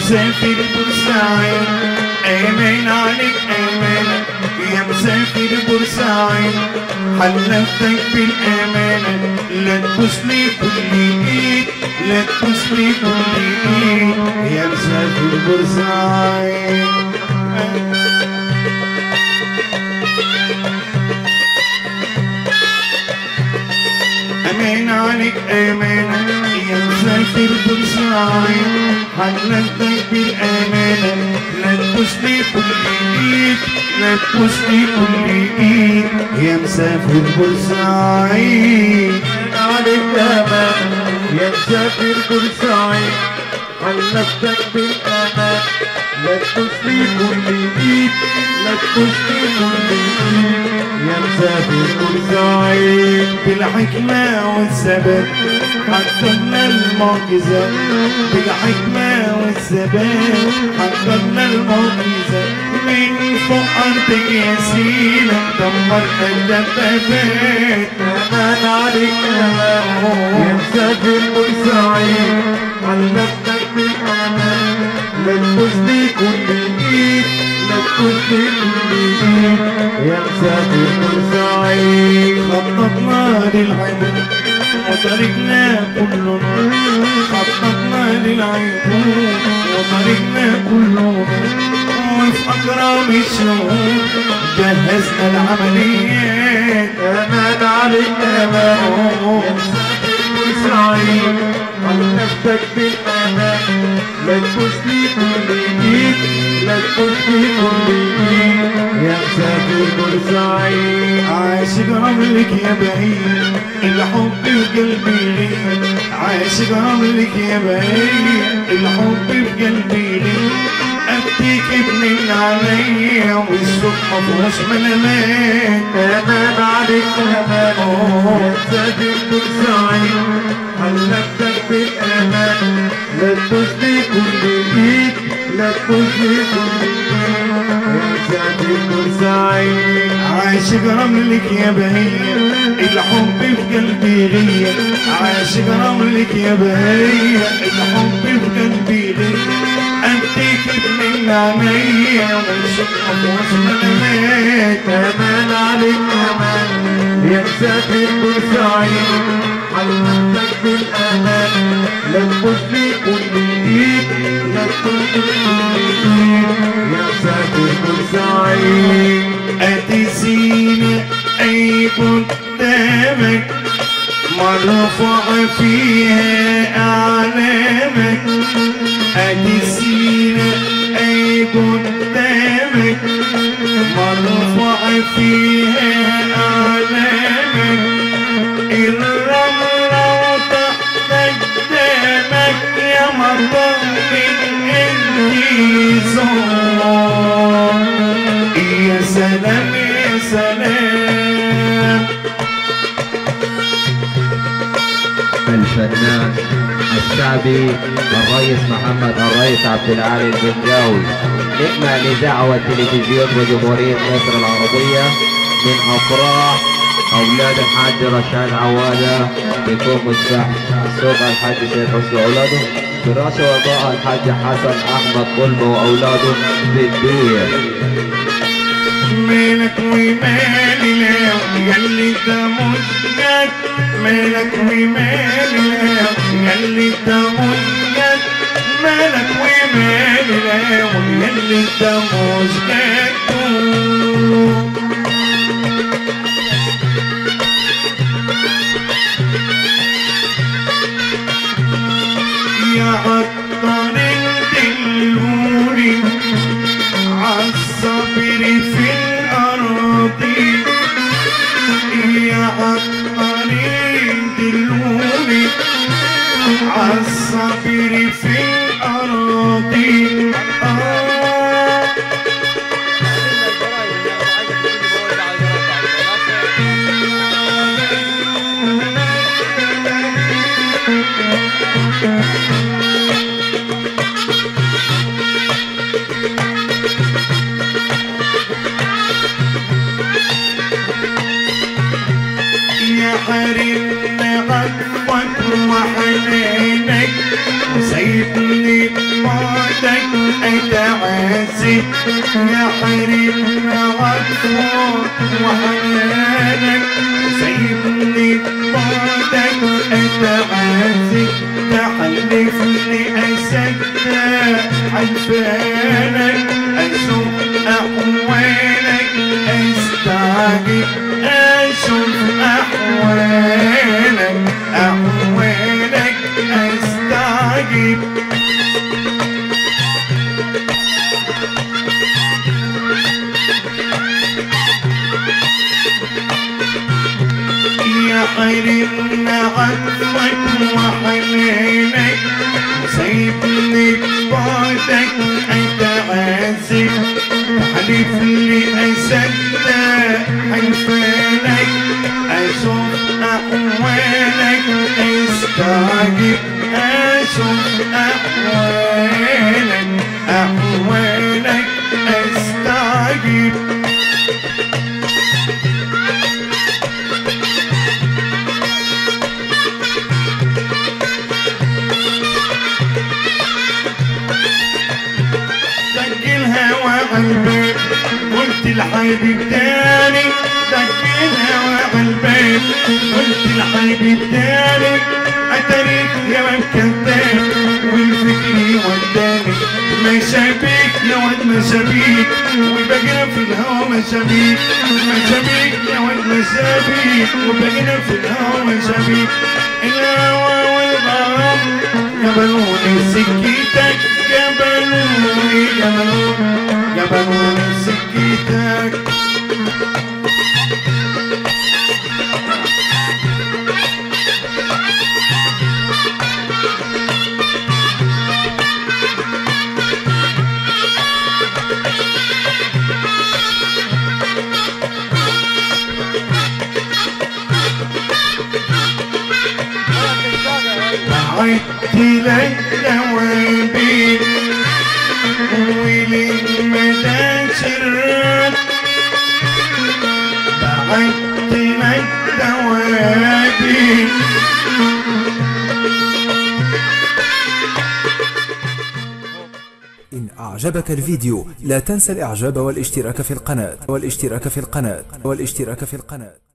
مسافر بورسعيد امان عليك امان يا مسافر بورسعيد حلفتك بالامانه لا تبوس لي كل ايد لا تبوس لي كل ايد يا مسافر بورسعيد امان عليك امان يا مسافر بورسعيد حلفتك بالامانه لا تبوس لي كل ايد لا تبوس لي كل ايد يا مسافر بورسعيد عليك امان يا مسافر بورسعيد حلفتك بالامان لا تبوسلي كل ايد لا تبوسلي كل ايد يا مسافر بورسعيد بالحكمة والثبات حققنا المعجزات بالحكمة والثبات حققنا المعجزات من فوق أرضك يا سينا دمرنا الدبابات امان عليك امان يا مسافر بورسعيد حلفتك بالامان لا تبوسلي كل ايد لا تبوسلي كل ايد يا مسافر بورسعيد خططنا للعيون وطريقنا كله خططنا للعيون وطريقنا كله وفي أكرم الشهور جهزنا العمليات امان عليك امان يا مسافر بورسعيد حلفتك بالامان لا تبوسلي كل ايد لا تبوسلي كل ايد يا مسافر بورسعيد عاشق رملك يا بعيد الحب في قلبي ليه عاشق رملك يا بعيد الحب في قلبي ليه أبديك ابن عليا والصبح مفهوش ملامات امان عليك امان يا مسافر بورسعيد حلفتك بالامان لا تبوسلي كل ايد لا تبوسلي كل ايد يا مسافر بورسعيد عاشق رملك يا بهية الحب في قلبي غية عاشق رملك يا بهية الحب في قلبي غية أنتيك ابن العنية والشوق مفوش ملامات امان عليك امان يا مسافر بورسعيد حلفتك بالامان لا تبوسلي كل ايد لا تبوسلي كل ايد يا مسافر بورسعيد أتسيني أي قدامك مرفوع فيها أعلامك أتسيني أي قدامك مرفوع فيها أعلامك الرملة وتحت قدامك يا مطمن إني زور يا سلام يا سلام الفنان الشعبي الرئيس محمد الرئيس عبد العالي البنجاوي نجم الإذاعة والتلفزيون بجمهورية مصر العربية من أفراح أولاد الحاج رشاد عوادة بيكون مفتاح سوق الحاج شيخ وأولاده فراش وضاء الحاج حسن أحمد ظلمة وأولاده بالدير مالك ومالي لا يلي ده مشجد مالك ومالي لا يلي ده مشجد مالك ومالي لا يلي ده مشجد يا عطار الدلوري عالصبر في الأرض يا عطار الدلوري عالصبر في الأرض آه يا حرمنا عفوك وحنانك سيدني بعدك أتعذب يا حريم عطفك وحنانك سيبني بعدك أتعذب تحلف لي أصدق عرفانك أشوف أحوالك أستعجب أشوف أحوالك أحوالك أستعجب يا حرمنا عطفك وحنانك سيبني بعدك أتعذب حلف لي أصدق حلفانك أشوف أحوالك أستعجب أشوف أحوالك أحوالك أستعجب دق الهوى عالباب قلت الحبيب تاني دق الهوى عالباب قلت الحبيب تاني اتريك يا واد كذاب والفكر وداني مشابيك يا واد مشابيك وبقينا في الهوى مشابيك مشابيك يا واد مشابيك وبقينا في الهوى مشابيك الهوى والغرام جبلوني سكيتك جبلوني جبلوني جبلوني سكيتك بعدت لك دوابين وللمدى سرات بعدت لك دوابين إن أعجبك الفيديو لا تنسى الإعجاب والاشتراك في القناة والاشتراك في القناة والاشتراك في القناة